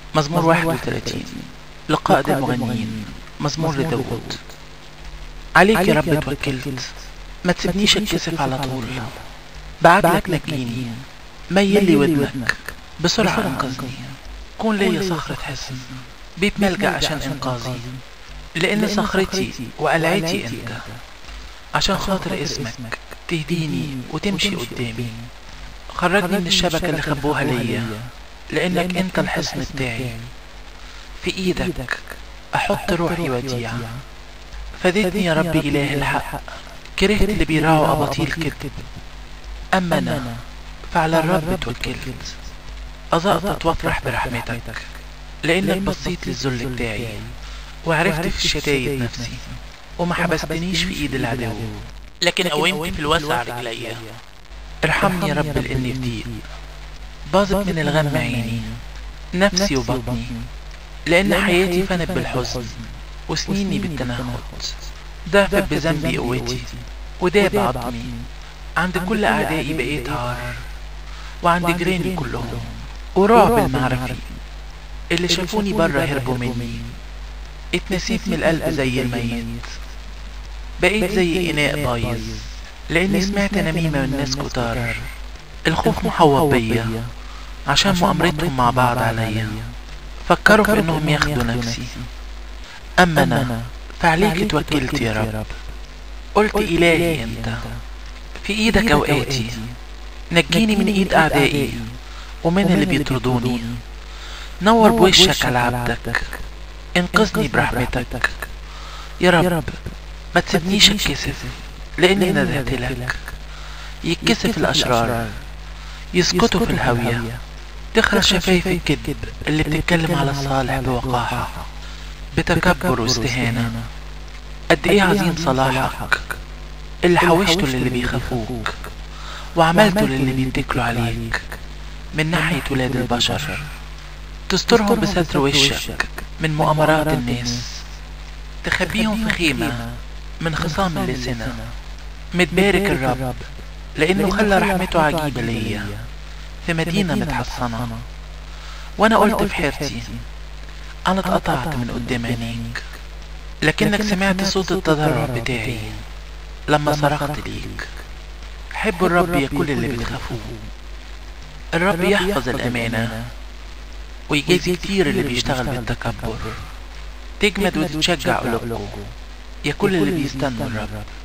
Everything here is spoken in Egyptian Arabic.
مزمور 31 لقائد المغنيين مزمور لداود عليك يا رب توكلت ما تسيبنيش اتكسف على طول بعجلك نجيني ميل لي ودنك بسرعة انقذني كون ليا صخرة حصن بيت ملجأ عشان انقاذي لان صخرتي وقلعتي انت عشان خاطر اسمك تهديني وتمشي قدامي خرجني من الشبكة اللي خبوها ليا لانك انت الحصن بتاعي في ايدك احط روحي وديعة فدتني يا رب اله الحق كرهت اللي بيراعوا اباطيل كذب اما انا فعلى الرب توكلت اضغطت وافرح برحمتك لانك بصيت للذل بتاعي وعرفت في الشتايد نفسي وما حبستنيش في ايد العدو لكن قومت في الوسع رجليا ارحمني يا رب لاني في ضيق باظت من الغم عيني نفسي وبطني لان حياتي فنت بالحزن وسنيني بالتنهد ضعفت بذنبي قوتي وداب عظمي عند كل اعدائي بقيت عار وعند جيراني كلهم ورعب المعرفي اللي شافوني بره هربوا مني اتنسيت من القلب زي الميت بقيت زي اناء بايظ لاني سمعت نميمة من ناس كتار الخوف محوط بيا عشان مؤامرتهم مع بعض عليا فكروا في انهم ياخدوا نفسي اما انا فعليك توكلت يا رب قلت الهي انت في ايدك اوقاتي نجيني من ايد اعدائي ومن اللي بيطردوني نور بوشك على عبدك انقذني برحمتك يا رب ما تسيبنيش اتكسف لاني ندهت لك يتكسف الاشرار يسكتوا في الهاوية تخرج شفايف الكذب اللي بتتكلم على الصالح بوقاحة بتكبر واستهانة قد ايه عظيم صلاحك اللي حوشته للي بيخافوك وعملته للي بيتكلوا عليك من ناحية ولاد البشر تسترهم بستر وشك من مؤامرات الناس تخبيهم في خيمة من خصام اللسنة متبارك الرب لأنه خلى رحمته عجيبة ليا في مدينة متحصنة وأنا قلت في حيرتي أنا اتقطعت من قدام عينيك لكنك سمعت صوت التضرع بتاعي لما صرخت ليك حبوا الرب يا كل اللي بتخافوه الرب يحفظ الأمانة ويجازي كتير اللي بيشتغل بالتكبر تجمد وتتشجع قلوبكم يا كل اللي بيستنوا الرب